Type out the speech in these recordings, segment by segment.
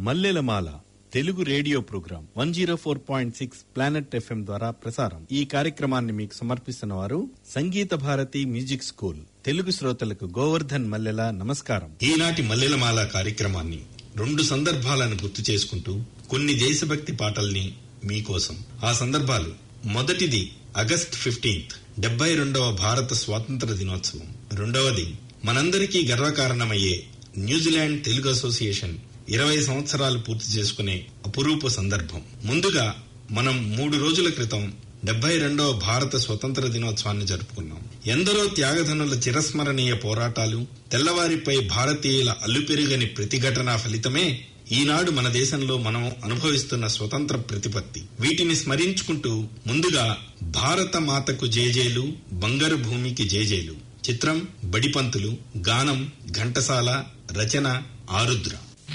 మల్లెలమాల Telugu radio program one zero four point six planet FM ద్వారా ప్రసారం ఈ కార్యక్రమాన్ని మీకు సమర్పిస్తున్న వారు సంగీత భారతి మ్యూజిక్ స్కూల్ తెలుగు శ్రోతలకు గోవర్ధన్ మల్లెల నమస్కారం ఈనాటి మల్లెలమాల కార్యక్రమాన్ని రెండు సందర్భాలను గుర్తు చేసుకుంటూ కొన్ని దేశభక్తి పాటల్ని మీకోసం ఆ సందర్భాలు మొదటిది ఆగస్ట్ ఫిఫ్టీన్త్ డెబ్బై రెండవ భారత స్వాతంత్ర దినోత్సవం రెండవది మనందరికీ గర్వకారణమయ్యే న్యూజిలాండ్ తెలుగు అసోసియేషన్ ఇరవై సంవత్సరాలు పూర్తి చేసుకునే అపురూప సందర్భం ముందుగా మనం మూడు రోజుల క్రితం డెబ్బై రెండవ భారత స్వతంత్ర దినోత్సవాన్ని జరుపుకున్నాం ఎందరో త్యాగధనుల చిరస్మరణీయ పోరాటాలు తెల్లవారిపై భారతీయుల అల్లుపెరుగని ప్రతిఘటన ఫలితమే ఈనాడు మన దేశంలో మనం అనుభవిస్తున్న స్వతంత్ర ప్రతిపత్తి వీటిని స్మరించుకుంటూ ముందుగా భారత మాతకు జేజేలు బంగారు భూమికి జేజేలు చిత్రం బడిపంతులు గానం ఘంటసాల రచన ఆరుద్ర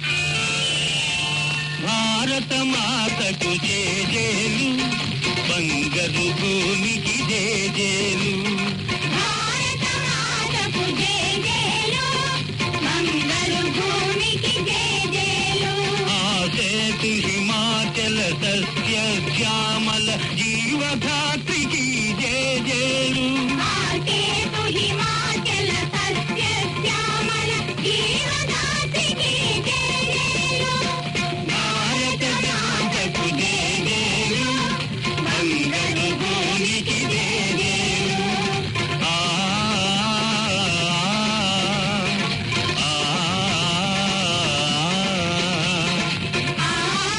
భారత మాతకు జేజేలు బంగరు భూమికి జేజేలు భారత మాతకు జేజేలు మంగళ భూమికి జేజేలు ఆసేతు హిమాచల సస్య శ్యామల జీవధాత్రికి జేజేలు ఆకేతు హిమాచల సస్య శ్యామల జీవదాత్రికి జేజేలు భారత మాతకు జేజేలు బంగరు భూమికి జేజేలు ఆ ఆ ఆ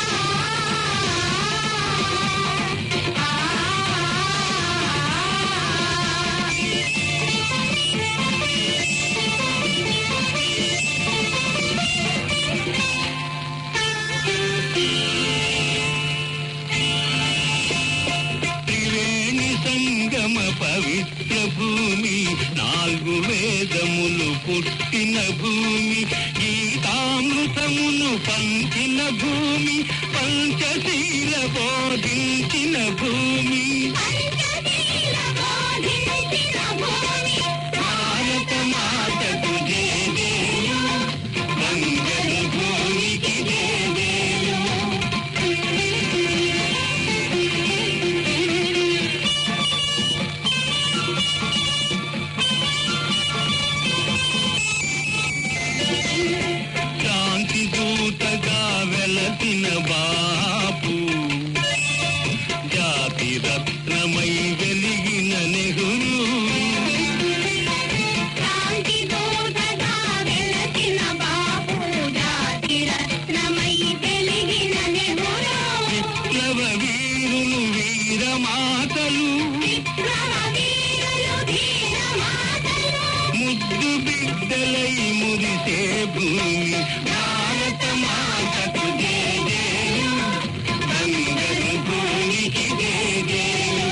త్రివేణి సంగమ పవిత్ర భూమి నాలుగు వేదములు పుట్టిన భూమి గీతామృతమును పంచిన భూమి పంచశీల బోధించిన భూమి పంచశీల బోధించిన భూమి భారత మాతకు జేజేలు మంగళ భూమికి జేజేలు శాంతి దూతగా వెలసిన బాపు జాతి రత్నమై వెలిగిన నెహ్రూ శాంతి దూతగా వెలసిన బాపు జాతి రత్నమై వెలిగిన నెహ్రూ విప్లవ వీరులు వీరమాతలు విప్లవ వీరులు ధీర మాతలు ముద్దు బిడ్డలై మురిసే భూమి భారత మాతకు జేజేలు బంగారు భూమికి జేజేలు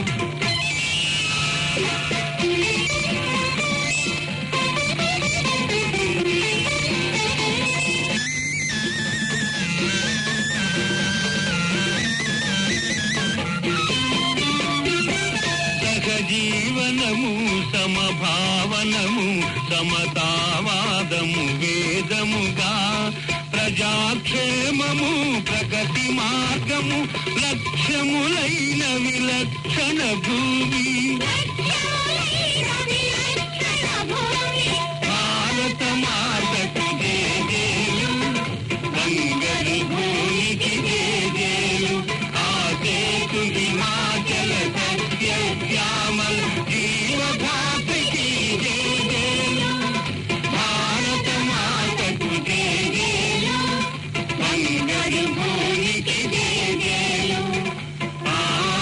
సహజీవనము సమభావనము సమతావాదము వేదముగా ప్రజాక్షేమము ప్రగతి మార్గము లక్ష్యములైన విలక్షణ భూమి లక్ష్యములైన విలక్షణ భూమి భారత మాతకు జేజేలు బంగారు భూమికి జేజేలు ఆసేతు హిమాచల సత్య శ్యామల జీవధాతకి జేజేలు భారత మాతకు జేజేలు బంగారు భూమికి జేజేలు ఆ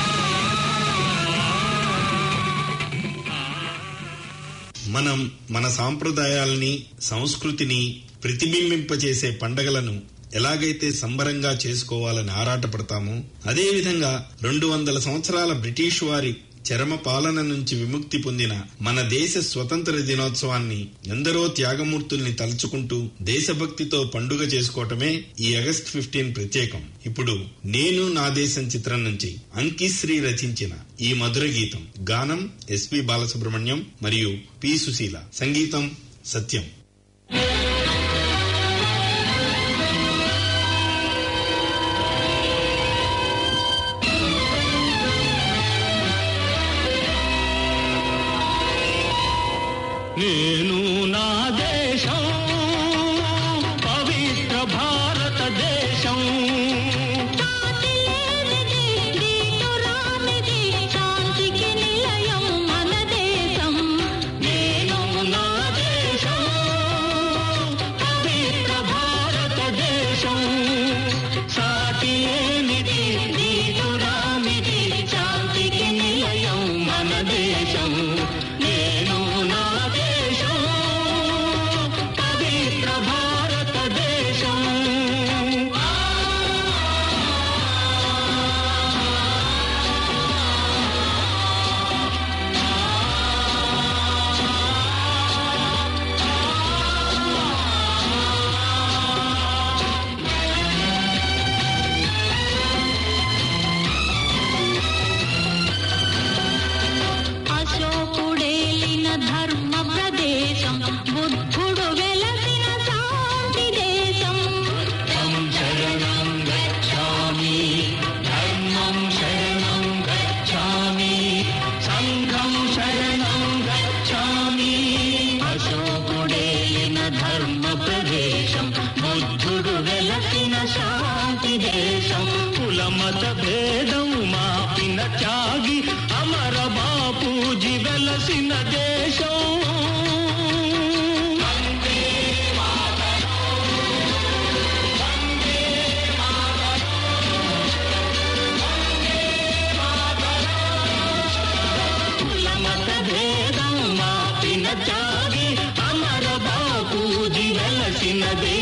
మనం మన సాంప్రదాయాల్ని సంస్కృతిని ప్రతిబింబింపచేసే పండగలను ఎలాగైతే సంబరంగా చేసుకోవాలని ఆరాటపడతామో అదేవిధంగా రెండు వందల సంవత్సరాల బ్రిటిష్ వారి చరమ పాలన నుంచి విముక్తి పొందిన మన దేశ స్వతంత్ర దినోత్సవాన్ని ఎందరో త్యాగమూర్తుల్ని తలుచుకుంటూ దేశభక్తితో పండుగ చేసుకోవటమే ఈ ఆగస్ట్ ఫిఫ్టీన్ ప్రత్యేకం ఇప్పుడు నేను నా దేశం చిత్రం నుంచి అంకిశ్రీ రచించిన ఈ మధుర గీతం గానం ఎస్పి బాలసుబ్రహ్మణ్యం మరియు పి సుశీల సంగీతం సత్యం ఆ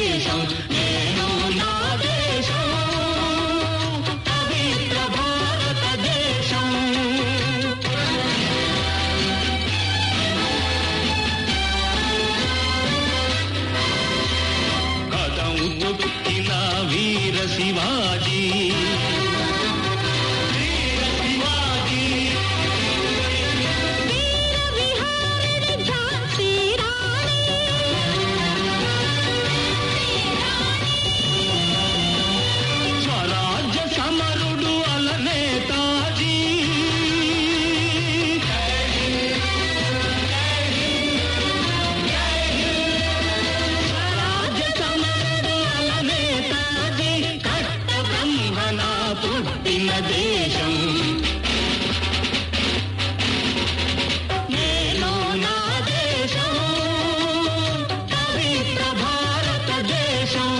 దేశం నేను నా దేశం పవిత్ర భారతదేశం కథం తొక్కిన వీర శివాజీ వీర శివాజీ విహారిణి ఝాన్సీ రాణి స్వరాజ్య సమరుడు అలనేతాజీ స్వరాజ్య సమరుడు అలనేతాజీ కట్ట బ్రహ్మణ పుట్టిన దేశం నేను నా దేశం పవిత్ర భారతదేశం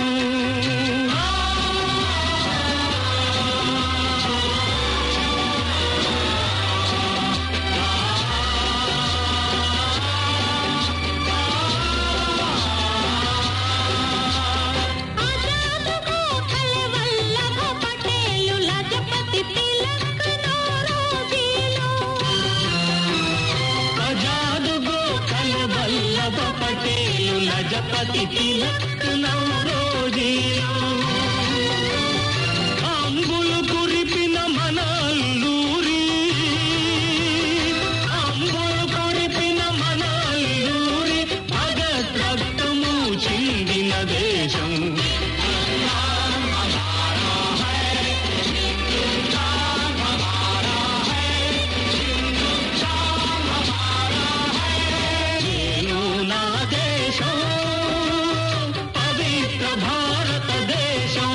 ఆజాద్ గోఖలే వల్లభ పటేలు లజపతి తిలక్ నౌరోజీలు ఆజాద్ గోఖల వల్లభ పటేలు లజపతి తిలక్ నవరోజీలు అంబులు కురిపిన మన అల్లూరి అంబులు కురిపిన మన అల్లూరి భగత్ రక్తము చిందిన దేశం నేను నా దేశం పవిత్ర భారతదేశం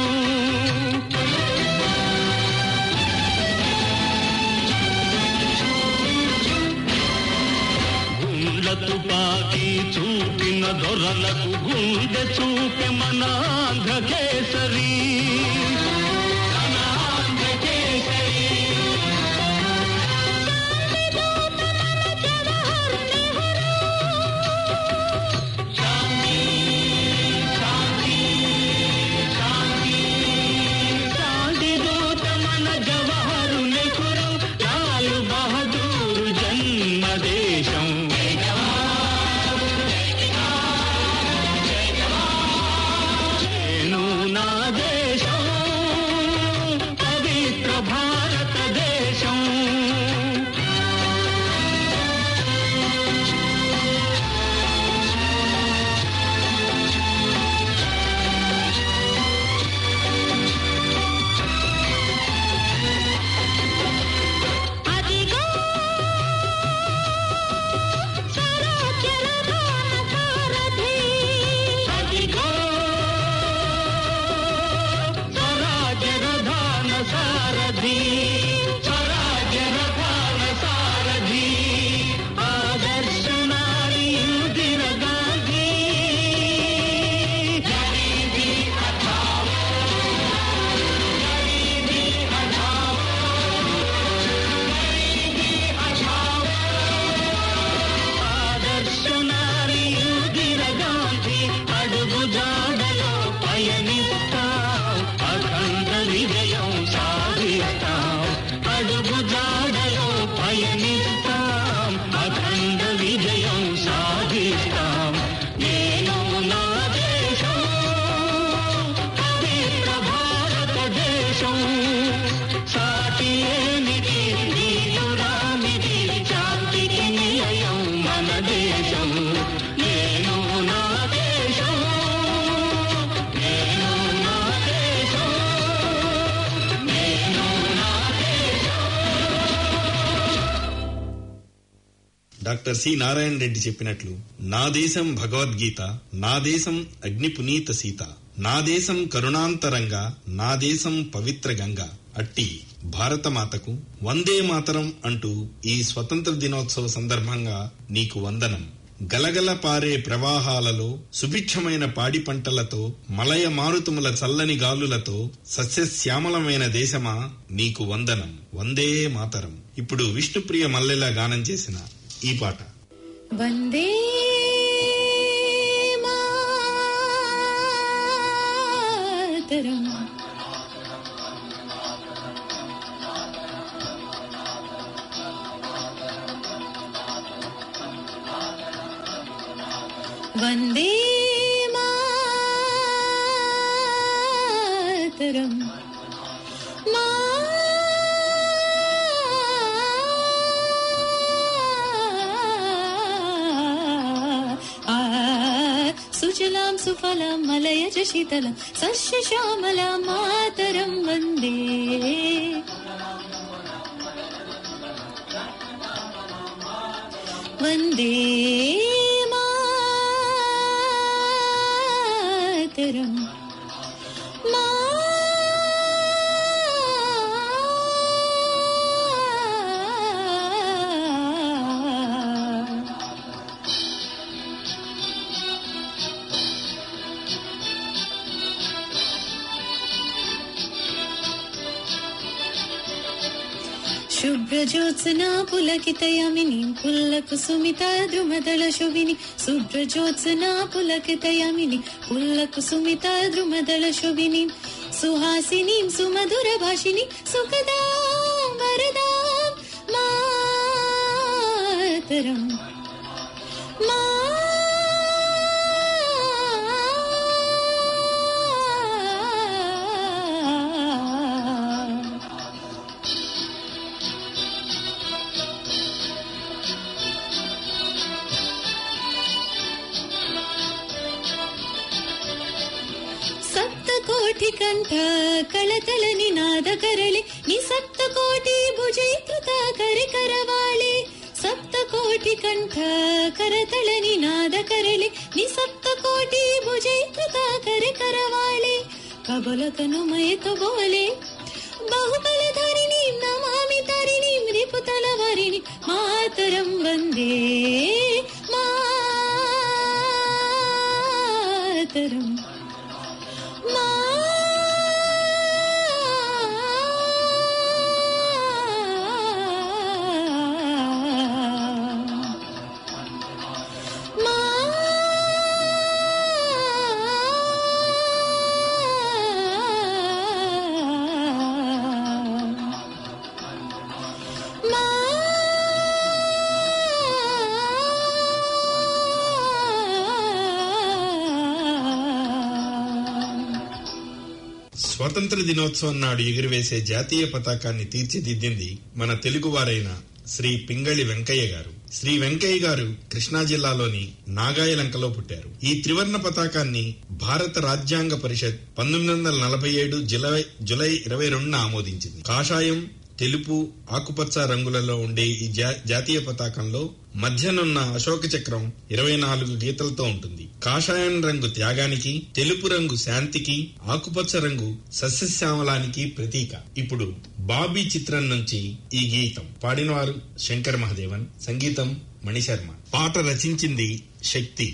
గుండ్ల తుపాకీ చూపిన దొరలకు గుండె చూపె మన ఆంధ్ర కేసరి మన ఆంధ్ర కేసరి శాంతి దూత మన జవహరు నెహ్రు లాల్ బహదూర్ జన్మదేశం నేను నా దేశం పవిత్ర భారతదేశం అదిగో స్వరాజ్య రథాన సారథి అదిగో స్వరాజ్య రథాన సారథి స్వరాజ్య రథాన సారథి ఆదర్శ నారీ ఇందిర గాంధీ గరీబీ హఠావో గరీబీ హఠావో గరీబీ హఠావో ఆదర్శ నారీ ఇందిర గాంధీ అడుగు జాడలో పయనిస్తాం అఖండ విజయం సాధిస్తాం అడుగు జాడలో పయనిస్తాం అఖండ విజయం సాధిస్తాం నేను నా దేశం పవిత్ర భారతదేశం సాటి ఏమిటి నీయురామిటి శాంతికి నిలయం మన దేశం నేను నా దేశం నేను నా దేశం నేను నా దేశం డాక్టర్ సి నారాయణ రెడ్డి చెప్పినట్లు నా దేశం భగవద్గీత నా దేశం అగ్ని పునీత సీత నా దేశం కరుణాంతరంగా నా దేశం పవిత్ర గంగ అట్టి భారతమాతకు వందే మాతరం అంటూ ఈ స్వతంత్ర దినోత్సవ సందర్భంగా నీకు వందనం గలగల పారే ప్రవాహాలలో సుభిక్షమైన పాడి పంటలతో మలయ మారుతముల చల్లని గాలులతో సస్యశ్యామలమైన దేశమా నీకు వందనం వందే మాతరం ఇప్పుడు విష్ణుప్రియ మల్లెలా గానం చేసిన ఈ పాట వందే మాతరం వందే మాతరం మా సుజలాం సుఫలాం మలయజ శీతలం సస్యశ్యామలాం మాతరం వందే వందే మాతరం మా శుభ్రజ్యోత్సనా పులకితయమిని పుల్లకుసుమిత ద్రుమదళ శోభిని శుభ్రజ్యోత్సనా పులకితయమిని పుల్లకుసుమిత ద్రుమదళ శోభిని సుహాసినీం సుమధుర భాషిని సుఖదా వరదా మాతరం మా ಸಪ್ತ ಕೋಟಿ ಕಂಠ ಕಳತಲ ನಿನಾದ ಕರಳಿ ನಿ ಸಪ್ತ ಕೋಟಿ ಭುಜೈಕೃತ ಕರೆ ಕರವಾಳೆ ಸಪ್ತ ಕೋಟಿ ಕಂಠ ಕರತಳ ನಿನಾದ ಕರಳಿ ನಿ ಸಪ್ತ ಕೋಟಿ ಭುಜೈಕೃತ ಕರೆ ಕರವಾಳೆ ಕಬಲ ಕನುಮಯ ಕಬೋಲೆ ಬಾಹುಬಲ ಧರಿಣಿ ನಮಾಮಿ ತರಿಣಿ ರಿಪುತಲ ವರಿಣಿ ಮಾತರಂ ವಂದೇ ಮಾತರಂ మా మా స్వతంత్ర దినోత్సవం నాడు ఎగురవేసే జాతీయ పతాకాన్ని తీర్చిదిద్దింది మన తెలుగువారైన శ్రీ పింగళి వెంకయ్య గారు శ్రీ వెంకయ్య గారు కృష్ణా జిల్లాలోని నాగాయలంకలో పుట్టారు ఈ త్రివర్ణ పతాకాన్ని భారత రాజ్యాంగ పరిషత్ పంతొమ్మిది వందల నలభై ఏడు జులై జులై ఇరవై రెండున ఆమోదించింది కాషాయం తెలుపు ఆకుపచ్చ రంగులలో ఉండే ఈ జా- జాతీయ పతాకంలో మధ్యనున్న అశోక చక్రం ఇరవై నాలుగు గీతలతో ఉంటుంది కాషాయం రంగు త్యాగానికి తెలుపు రంగు శాంతికి ఆకుపచ్చ రంగు సస్యశ్యామలానికి ప్రతీక ఇప్పుడు బాబీ చిత్రం నుంచి ఈ గీతం పాడినవారు శంకర్ మహదేవన్ సంగీతం మణిశర్మ పాట రచించింది శక్తి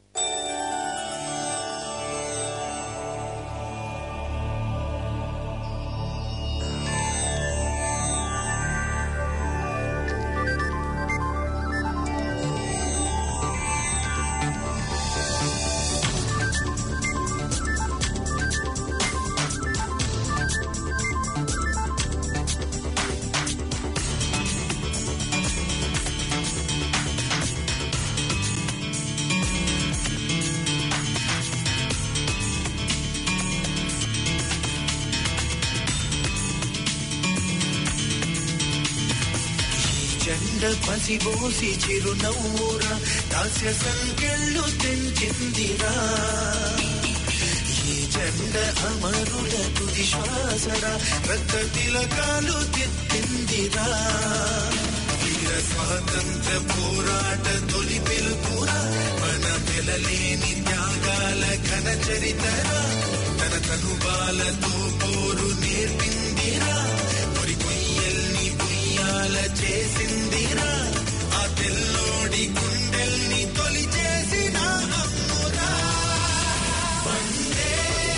జెండ పసిబోసి చిరునవ్వురా దాస్య సంఖ్యలు తెంచిందిరా ఈ జెండ అమరుల తుది శ్వాసరా రక్త తిలకాలు తెత్తిందిరా వీర స్వాతంత్ర పోరాట తొలి పిలుపురా మన వెలలేని త్యాగాల ఘన చరితరా తన తనుబాలతో పోరు నేర్పిందిరా మరి కొయ్యల్ని బుయ్యాల చేసిందిరా ఆ తెల్లోడి గుండెల్ని తొలి చేసిన అమ్మురా వందే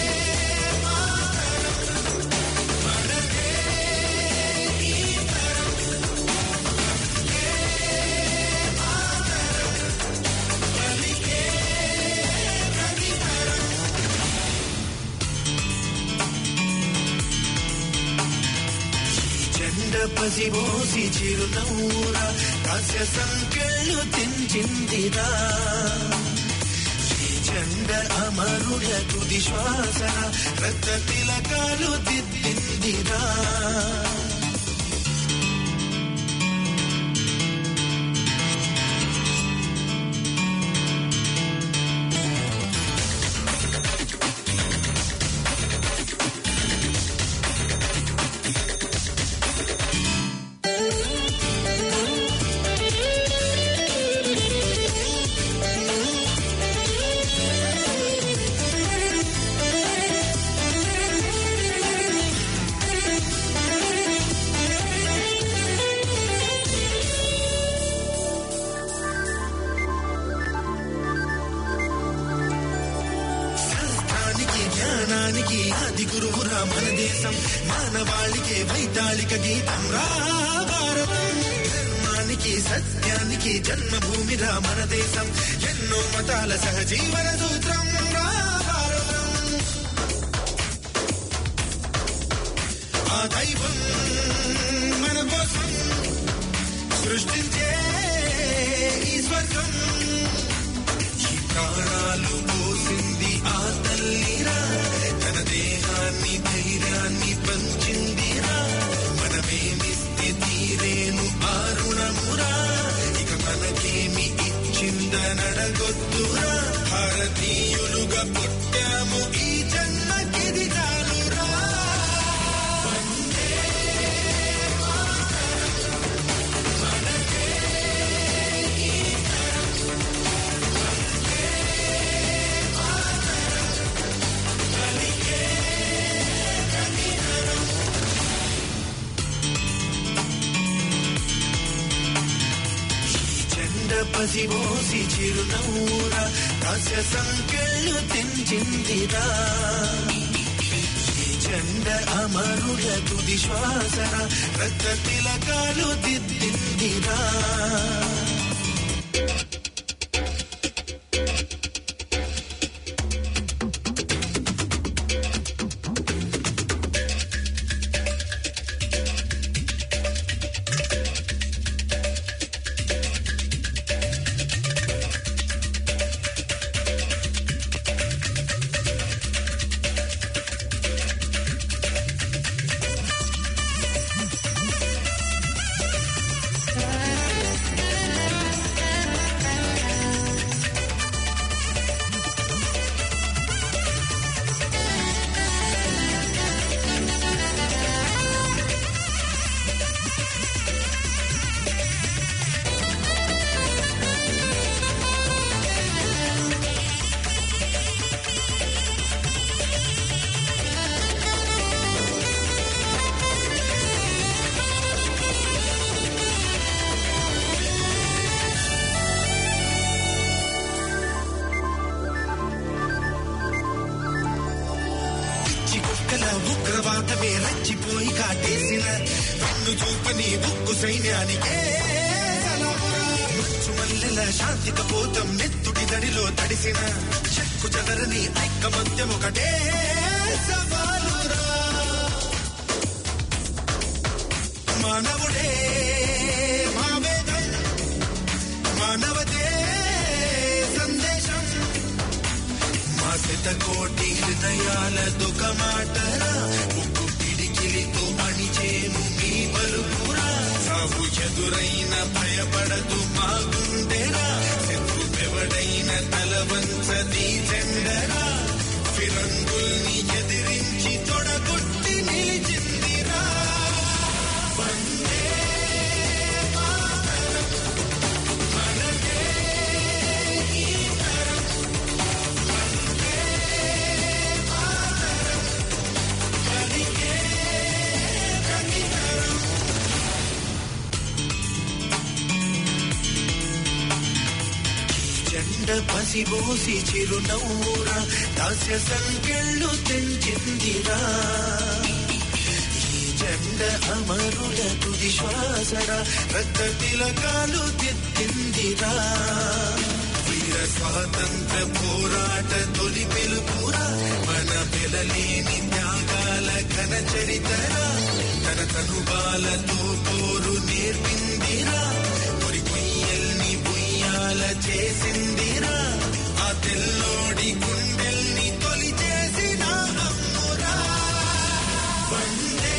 మాతరం. మనదే ఈ తరం. వందే మాతరం. పలికే ప్రతితరం. పసిబోసి చిరునవ్వురా హాస్య సంకెళ్ళు తెంచిందిరా చండ అమరుల తుది శ్వాసన రక్త తిలకాలు దిద్దిందిరా శాస్త్రానికి జ్ఞానానికి ఆది గురువురా మన దేశం మానవాళికి వైతాళిక గీతం రా భారతం ధర్మానికి సత్యానికి జన్మభూమిరా మన దేశం ఎన్నో మతాల సహజీవన సూత్రం రా భారతం ఆ దైవం మన కోసం సృష్టించే ఈ స్వర్గం ఈ ప్రాణాలు పోసింది ఆ తల్లిరా తన దేహాన్ని ధైర్యాన్ని పంచిందిరా మనమేమిస్తే తీరేను ఆ రుణమురా ఇక మనకేమి ఇచ్చిందనడగొద్దురా భారతీయులుగా పుట్టాము ఈ జన్మకిది చాలురా చెండ పసిబోసి చిరునవ్వురా హాస్య సంకెళ్ళు తెంచిందిరా ఈ చెండ అమరుల తుది శ్వాసన రక్త తిలకాలు దిద్దిందిరా పిచ్చి కుక్కల ఉగ్రవాదమే రచ్చిపోయి కాటేసిన వెన్ను చూపని ఉక్కు సైన్యానికే సలామురా. మంచు మల్లెల శాంతి కపోతం నెత్తుడి దడిలో తడిసిన చెక్కు చెదరని ఐకమత్యం ఒకటే సవాలురా మానవుడే మావేదం మానవతే సందేశం మా కోటి హృదయాల దుఃఖ మాటరా ఉక్కు పిడికిలితో అణిచేము మీ పలుకురా సాగు ఎదురైన భయపడదు మా గుండెరా శత్రువెవడైన తల వంచది చెండరా ఫిరంగుల్ని ఎదిరించి తొడగొట్టి నిలిచిందిరా వందే మాతరం. మనదే ఈ తరం. వందే మాతరం. కలిగే కనికరం. చెండ పసిబోసి చిరునవ్వురా దాస్య సంకెళ్ళు తెంచిందిరా ఈ జెండ అమరుల తుది శ్వాసరా రక్త తిలకాలు దిద్దిందిరా వీర స్వాతంత్ర పోరాట తొలి పిలుపురా మన పిలలేని త్యాగాల ఘన చరితరా తన తనుబాలతో పోరు నేర్పిందిరా కొరి కొయ్యల్ని బుయ్యాల చేసిందిరా ఆ తెల్లోడి గుండెల్ని తొలి చేసిన అమ్మురా వందే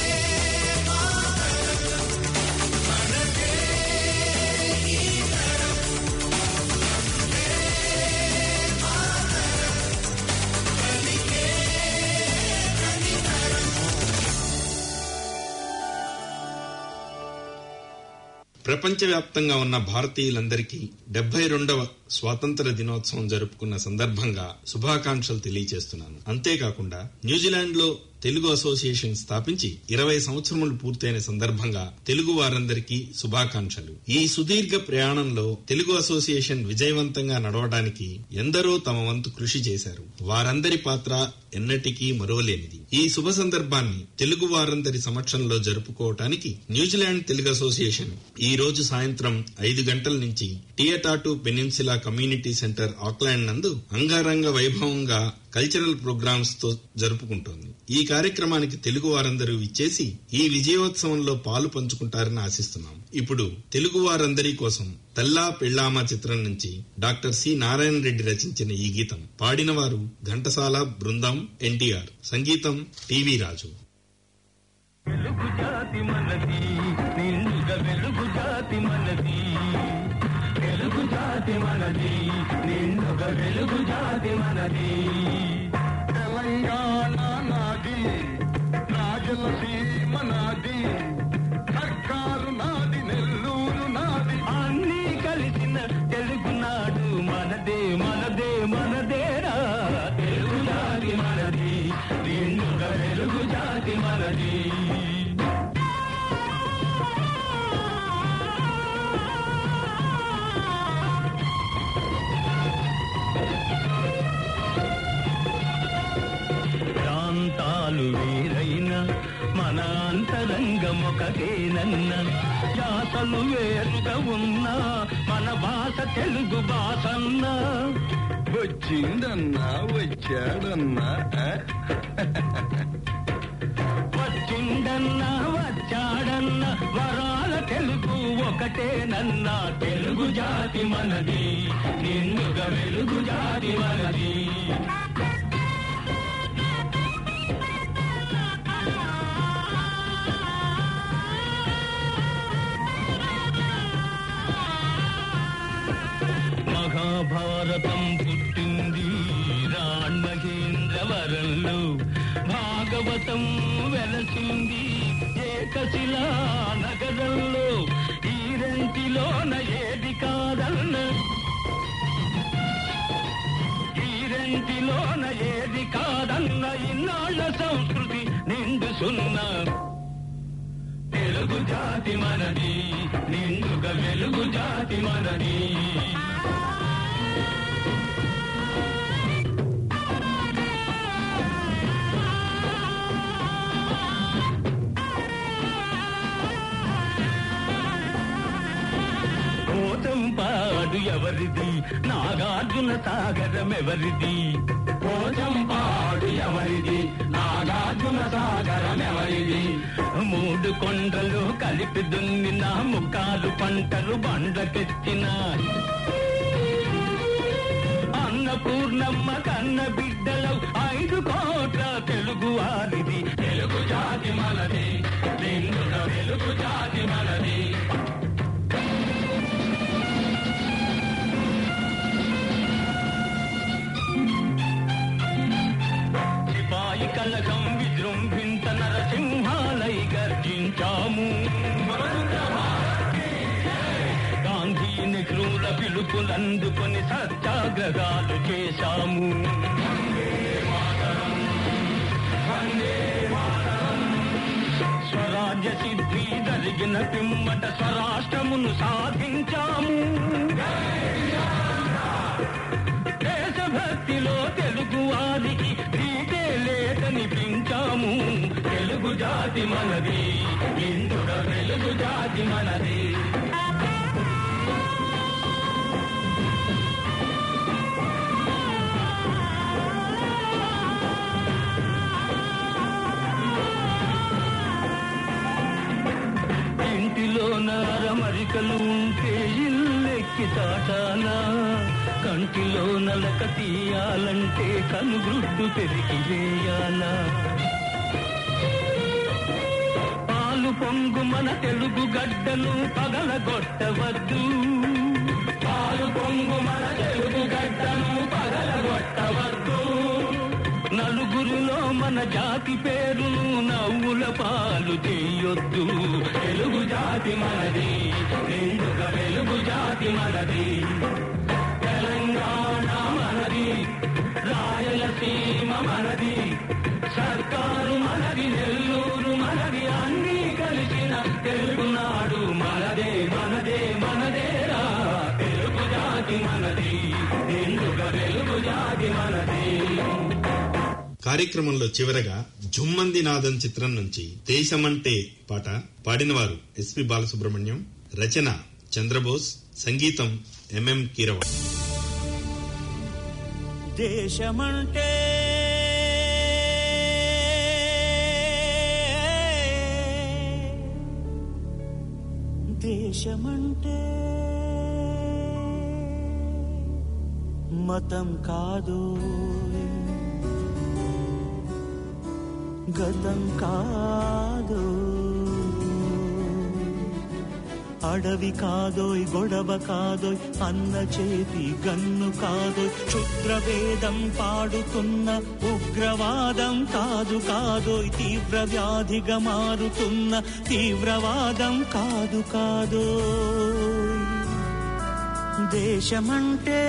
ప్రపంచవ్యాప్తంగా ఉన్న భారతీయులందరికీ డెబ్బై రెండవ స్వాతంత్ర దినోత్సవం జరుపుకున్న సందర్భంగా శుభాకాంక్షలు తెలియజేస్తున్నాను అంతేకాకుండా న్యూజిలాండ్ లో తెలుగు అసోసియేషన్ స్థాపించి ఇరవై సంవత్సరములు పూర్తయిన సందర్భంగా తెలుగు వారందరికీ శుభాకాంక్షలు ఈ సుదీర్ఘ ప్రయాణంలో తెలుగు అసోసియేషన్ విజయవంతంగా నడవడానికి ఎందరో తమ వంతు కృషి చేశారు వారందరి పాత్ర ఎన్నటికీ మరోలేనిది ఈ శుభ సందర్భాన్ని తెలుగు వారందరి సమక్షంలో జరుపుకోవటానికి న్యూజిలాండ్ తెలుగు అసోసియేషన్ ఈ రోజు సాయంత్రం ఐదు గంటల నుంచి Te Atatu peninsula community centre Auckland నందు అంగారంగ వైభవంగా కల్చరల్ ప్రోగ్రామ్స్ తో జరుపుకుంటోంది ఈ కార్యక్రమానికి తెలుగు వారందరూ ఇచ్చేసి ఈ విజయోత్సవంలో పాలు పంచుకుంటారని ఆశిస్తున్నాం ఇప్పుడు తెలుగు వారందరి కోసం తల్లా పెళ్ళామా చిత్రం నుంచి డాక్టర్ సి నారాయణ రెడ్డి రచించిన ఈ గీతం పాడినవారు ఘంటసాల బృందం ఎన్టీఆర్ సంగీతం టివి రాజు వెలుగు జాతి మనది నిండుగా వెలుగు జాతి మనది వెలుగు జాతి మనది నిండుగా వెలుగు జాతి మనది తెలంగాణ నాది రాజలసీమ నాది సర్కారు నాది నెల్లూరు నాది అన్నీ కలిసిన తెలుగునాడు మనదే మనదే మనదేరా తెలుగు జాతి మనది నిండుగా వెలుగు జాతి మనది ప్రాంతాలు వేరైన మన అంతరంగం ఒకటేనన్న జాతలు వేరుగా ఉన్నా మన భాష తెలుగు భాషన్న వచ్చిందన్నా వచ్చాడన్నా వచ్చిండన్నా వచ్చాడన్నా వరాల తెలుగు ఒకటేనన్నా తెలుగు జాతి మనది నిన్నుగా వెలుగు జాతి మనది మహాభారతం పుట్టింది రాణ్మహేంద్రవరంలో భాగవతం వెలసింది ఏకశిలా నగరంలో ఈ రెంటిలోన ఏది కాదన్న ఈ రెంటిలోన ఏది కాదన్న ఇన్నాళ్ళ సంస్కృతి నిండు సున్నా తెలుగు జాతి మనది నిండుగా వెలుగు జాతి మనది పోతంపాడు ఎవరిది నాగార్జున సాగరం ఎవరిది పోతంపాడు ఎవరిది నాగార్జున సాగరం ఎవరిది మూడు కొండలు కలిపి దున్నిన ముక్కాలు పంటలు బండ్లకెత్తిన అన్నపూర్ణమ్మ కన్న బిడ్డలు ఐదు కోట్ల తెలుగు వారిది తెలుగు జాతి మనది నిండుగా వెలుగు జాతి మనది సిపాయి కలకం విజృంభింత నరసింహాలై గర్జించాము గాంధీ నెహ్రూల పిలుపులందుకొని సత్యాగ్రహాలు చేశాము స్వరాజ్య సిద్ధి జరిగిన పిమ్మట స్వరాష్ట్రమును సాధించాము దేశభక్తిలో తెలుగు వారికి నీటే లేదనిపించాము తెలుగు జాతి మనది ఇందుక వెలుగు జాతి మనది కోరికలు ఉంటే ఇల్లెక్కి చాటాలా కంటిలో నలక తీయాలంటే కనుగుడ్డు పెరిగి వేయాలా పాలు పొంగు మన తెలుగు గడ్డను పగలగొట్టవద్దు పాలు పొంగు మన తెలుగు గడ్డను పగలగొట్టవద్దు నలుగురిలో మన జాతి పేరును నవ్వుల పాలు చేయొద్దు తెలుగు జాతి మనది నిండుగా వెలుగు జాతి మనది తెలంగాణ మనది రాయలసీమ మనది సర్కారు మనది నెల్లూరు మనది అన్ని కలిసిన తెలుగునాడు మనదే మనదే మనదేరా తెలుగు జాతి మనది నిండుగా వెలుగు జాతి మనది కార్యక్రమంలో చివరగా జుమ్మంది నాదం చిత్రం నుంచి దేశమంటే పాట పాడినవారు ఎస్పి బాలసుబ్రహ్మణ్యం రచన చంద్రబోస్ సంగీతం ఎంఎం కీరవాణి దేశమంటే దేశమంటే మతం కాదు గతం కాదు అడవి కాదోయ్ గొడవ కాదోయ్ అన్న చేతి గన్ను కాదోయ్ క్షుద్రవేదం పాడుతున్న ఉగ్రవాదం కాదు కాదోయ్ తీవ్ర వ్యాధిగా మారుతున్న తీవ్రవాదం కాదు కాదోయ్ దేశమంటే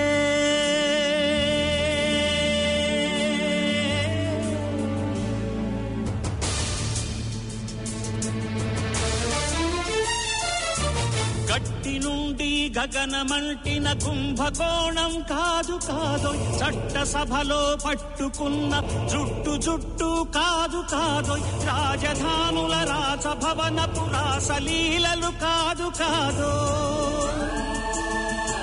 గట్టి నుండి గగనమంటిన కుంభకోణం కాదు కాదు చట్టసభలో పట్టుకున్న జుట్టు జుట్టు కాదు కాదు రాజధానుల రాజభవనపు రాసలీలలు కాదు కాదు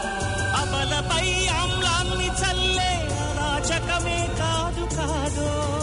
అమలపై ఆమ్లాన్ని చల్లే అరాచకమే కాదు కాదు